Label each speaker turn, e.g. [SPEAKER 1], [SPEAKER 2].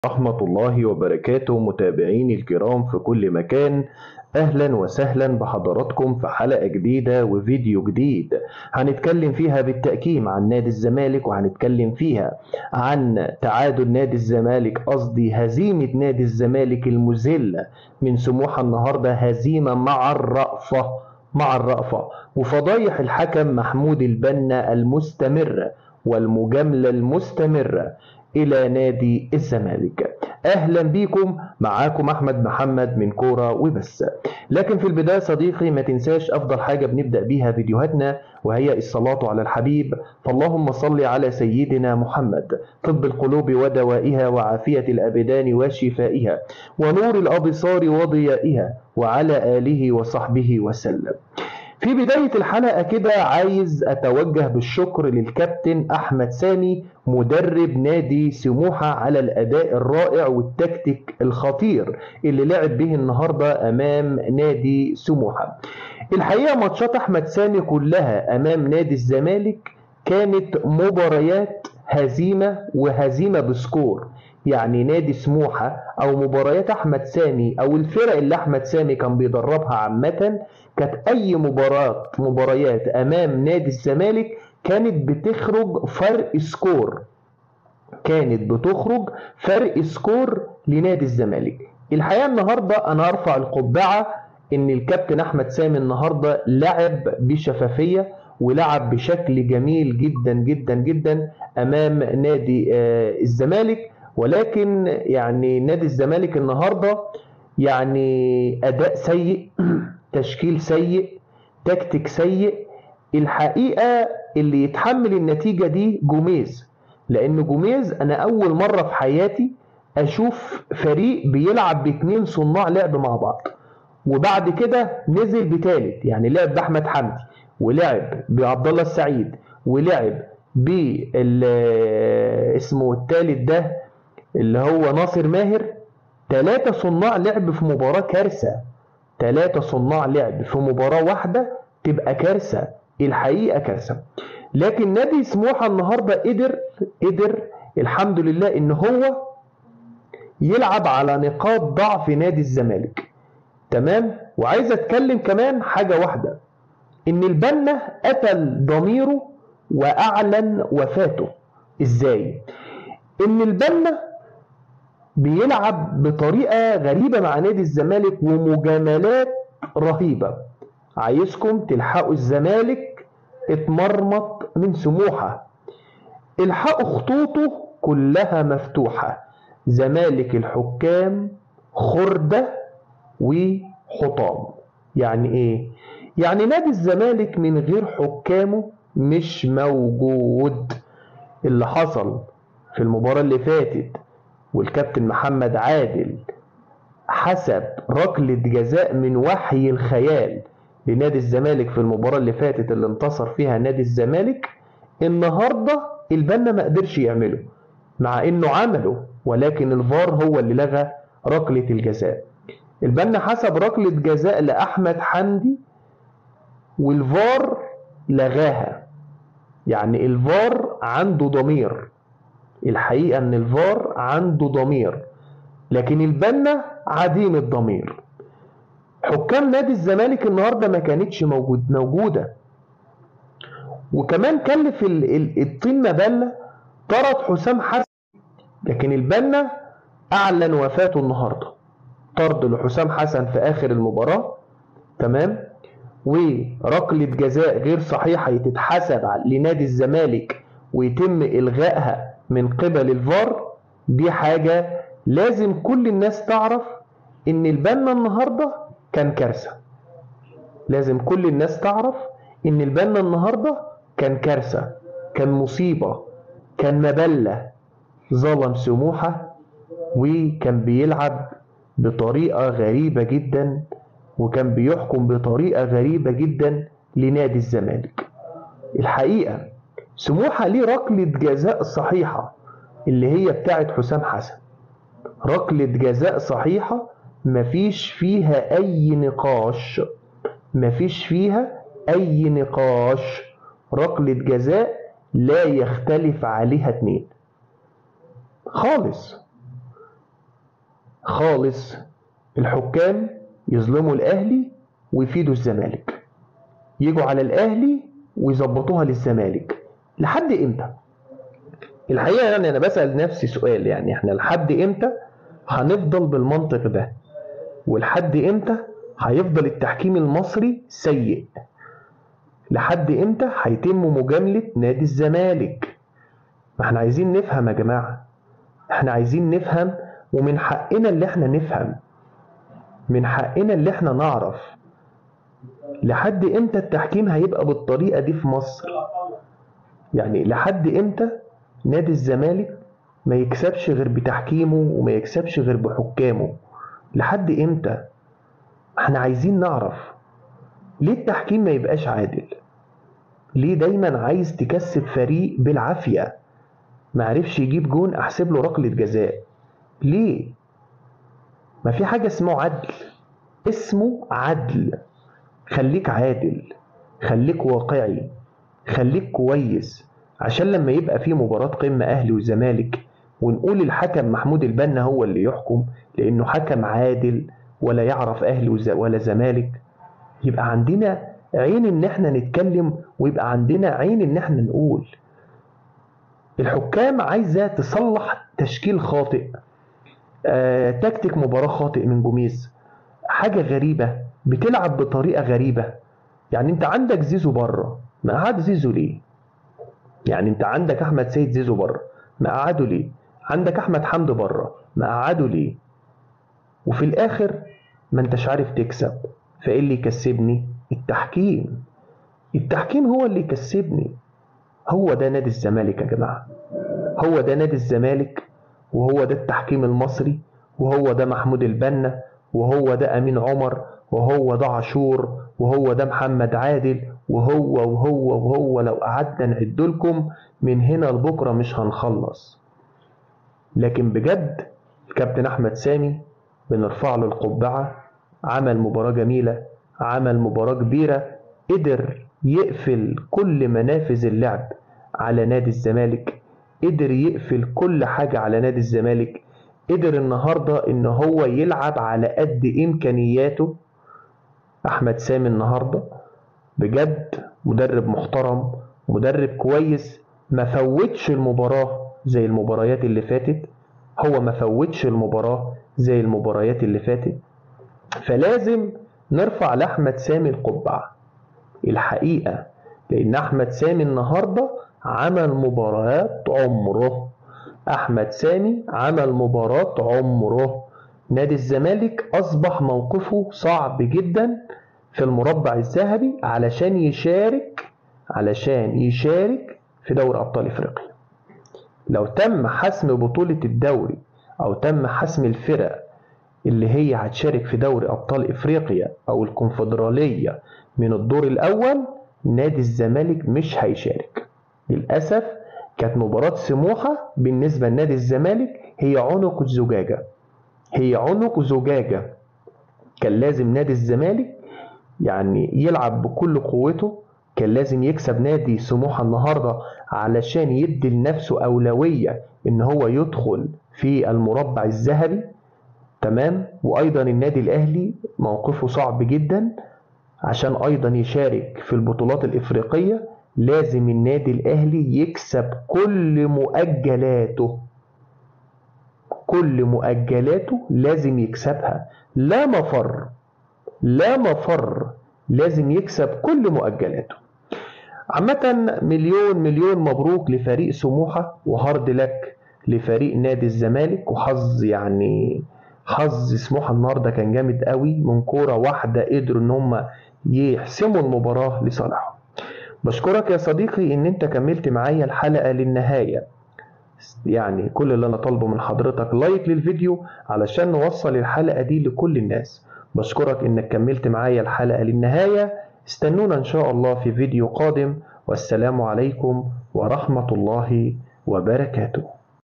[SPEAKER 1] ورحمة الله وبركاته متابعيني الكرام في كل مكان أهلا وسهلا بحضراتكم في حلقة جديدة وفيديو جديد هنتكلم فيها بالتأكيد عن نادي الزمالك وهنتكلم فيها عن تعادل نادي الزمالك قصدي هزيمة نادي الزمالك المذلة من سموحة النهاردة هزيمة مع الرأفة مع الرأفة وفضايح الحكم محمود البنا المستمرة والمجاملة المستمرة إلى نادي الزمالك أهلا بيكم معاكم أحمد محمد من كورة وبس لكن في البداية صديقي ما تنساش أفضل حاجة بنبدأ بيها فيديوهاتنا وهي الصلاة على الحبيب فاللهم صل على سيدنا محمد طب القلوب ودوائها وعافية الأبدان وشفائها ونور الأبصار وضيائها وعلى آله وصحبه وسلم في بداية الحلقة كده عايز أتوجه بالشكر للكابتن أحمد سامي مدرب نادي سموحة على الأداء الرائع والتكتيك الخطير اللي لعب به النهاردة أمام نادي سموحة الحقيقة ماتشات أحمد سامي كلها أمام نادي الزمالك كانت مباريات هزيمة وهزيمة بسكور يعني نادي سموحة او مباريات احمد سامي او الفرق اللي احمد سامي كان بيدربها عامة كانت اي مباراة مباريات امام نادي الزمالك كانت بتخرج فرق سكور كانت بتخرج فرق سكور لنادي الزمالك الحقيقة النهاردة انا ارفع القبعة ان الكابتن احمد سامي النهاردة لعب بشفافية ولعب بشكل جميل جدا جدا جدا امام نادي الزمالك ولكن يعني نادي الزمالك النهارده يعني اداء سيء تشكيل سيء تكتيك سيء الحقيقه اللي يتحمل النتيجه دي جوميز لان جوميز انا اول مره في حياتي اشوف فريق بيلعب باتنين صناع لعب مع بعض وبعد كده نزل بتالت يعني لعب باحمد حمدي ولعب بعبد الله السعيد ولعب ب اسمه التالت ده اللي هو ناصر ماهر ثلاثة صناع لعب في مباراة كارثة ثلاثة صناع لعب في مباراة واحدة تبقى كارثة الحقيقة كارثة لكن نادي سموحة النهاردة قدر قدر الحمد لله ان هو يلعب على نقاط ضعف نادي الزمالك تمام وعايز اتكلم كمان حاجة واحدة ان البنا قتل ضميره واعلن وفاته ازاي ان البنا بيلعب بطريقه غريبه مع نادي الزمالك ومجاملات رهيبه عايزكم تلحقوا الزمالك اتمرمط من سموحه الحقوا خطوطه كلها مفتوحه زمالك الحكام خرده وحطام يعني ايه يعني نادي الزمالك من غير حكامه مش موجود اللي حصل في المباراة اللي فاتت والكابتن محمد عادل حسب ركلة جزاء من وحي الخيال لنادي الزمالك في المباراة اللي فاتت اللي انتصر فيها نادي الزمالك النهاردة البنا ما قدرش يعمله مع انه عمله ولكن الفار هو اللي لغى ركلة الجزاء البنا حسب ركلة جزاء لأحمد حمدي والفار لغاها يعني الفار عنده ضمير الحقيقة ان الفار عنده ضمير لكن البنا عديم الضمير حكام نادي الزمالك النهارده ما كانتش موجود موجودة وكمان كلف الطين مبلة طرد حسام حسن لكن البنا اعلن وفاته النهارده طرد لحسام حسن في اخر المباراة تمام وركلة جزاء غير صحيحة تتحسب لنادي الزمالك ويتم إلغائها من قبل الفار دي حاجة لازم كل الناس تعرف إن البنا النهاردة كان كارثة لازم كل الناس تعرف إن البنا النهاردة كان كارثة كان مصيبة كان مبلة ظلم سموحة وكان بيلعب بطريقة غريبة جدا وكان بيحكم بطريقة غريبة جدا لنادي الزمالك الحقيقة سموحة ليه ركلة جزاء صحيحة اللي هي بتاعت حسام حسن ركلة جزاء صحيحة مفيش فيها أي نقاش مفيش فيها أي نقاش ركلة جزاء لا يختلف عليها اتنين خالص خالص الحكام يظلموا الاهلي ويفيدوا الزمالك يجوا على الاهلي ويظبطوها للزمالك لحد امتى الحقيقه يعني انا بسال نفسي سؤال يعني احنا لحد امتى هنفضل بالمنطق ده ولحد امتى هيفضل التحكيم المصري سيء لحد امتى هيتم مجامله نادي الزمالك ما احنا عايزين نفهم يا جماعه احنا عايزين نفهم ومن حقنا اللي احنا نفهم من حقنا اللي احنا نعرف لحد امتى التحكيم هيبقى بالطريقه دي في مصر يعني لحد امتى نادي الزمالك ما يكسبش غير بتحكيمه وما يكسبش غير بحكامه لحد امتى احنا عايزين نعرف ليه التحكيم ما يبقاش عادل ليه دايما عايز تكسب فريق بالعافيه ما عرفش يجيب جون احسب له ركله جزاء ليه ما في حاجه اسمه عدل اسمه عدل خليك عادل خليك واقعي خليك كويس عشان لما يبقى في مباراة قمة أهلي وزمالك ونقول الحكم محمود البنا هو اللي يحكم لأنه حكم عادل ولا يعرف أهلي ولا زمالك يبقى عندنا عين إن احنا نتكلم ويبقى عندنا عين إن احنا نقول الحكام عايزة تصلح تشكيل خاطئ آه، تكتيك مباراة خاطئ من جوميز حاجة غريبة بتلعب بطريقة غريبة يعني انت عندك زيزو بره ما قعد زيزو ليه يعني انت عندك احمد سيد زيزو بره ما قعده ليه عندك احمد حمد بره ما قعده ليه وفي الاخر ما انتش عارف تكسب فايه اللي يكسبني التحكيم التحكيم هو اللي يكسبني هو ده نادي الزمالك يا جماعه هو ده نادي الزمالك وهو ده التحكيم المصري وهو ده محمود البنا وهو ده امين عمر وهو ده عاشور وهو ده محمد عادل وهو وهو وهو لو قعدنا نعد لكم من هنا لبكره مش هنخلص لكن بجد الكابتن احمد سامي بنرفع له القبعه عمل مباراه جميله عمل مباراه كبيره قدر يقفل كل منافذ اللعب على نادي الزمالك قدر يقفل كل حاجه على نادي الزمالك قدر النهارده ان هو يلعب على قد امكانياته احمد سامي النهارده بجد مدرب محترم مدرب كويس ما فوتش المباراه زي المباريات اللي فاتت هو ما فوتش المباراه زي المباريات اللي فاتت فلازم نرفع لاحمد سامي القبعه الحقيقه لان احمد سامي النهارده عمل مباريات عمره احمد سامي عمل مباراه عمره نادي الزمالك أصبح موقفه صعب جدا في المربع الذهبي علشان يشارك علشان يشارك في دوري أبطال إفريقيا لو تم حسم بطولة الدوري أو تم حسم الفرق اللي هي هتشارك في دوري أبطال إفريقيا أو الكونفدرالية من الدور الأول نادي الزمالك مش هيشارك للأسف كانت مباراة سموحة بالنسبة لنادي الزمالك هي عنق الزجاجة هي عنق زجاجة كان لازم نادي الزمالك يعني يلعب بكل قوته كان لازم يكسب نادي سموحة النهاردة علشان يدي لنفسه أولوية إن هو يدخل في المربع الذهبي تمام وأيضا النادي الأهلي موقفه صعب جدا عشان أيضا يشارك في البطولات الإفريقية لازم النادي الأهلي يكسب كل مؤجلاته كل مؤجلاته لازم يكسبها لا مفر لا مفر لازم يكسب كل مؤجلاته عامة مليون مليون مبروك لفريق سموحة وهارد لك لفريق نادي الزمالك وحظ يعني حظ سموحة النهارده كان جامد قوي من كورة واحدة قدروا ان هم يحسموا المباراة لصالحهم بشكرك يا صديقي ان انت كملت معايا الحلقة للنهاية يعني كل اللي انا طالبه من حضرتك لايك للفيديو علشان نوصل الحلقة دي لكل الناس بشكرك انك كملت معايا الحلقة للنهاية استنونا ان شاء الله في فيديو قادم والسلام عليكم ورحمة الله وبركاته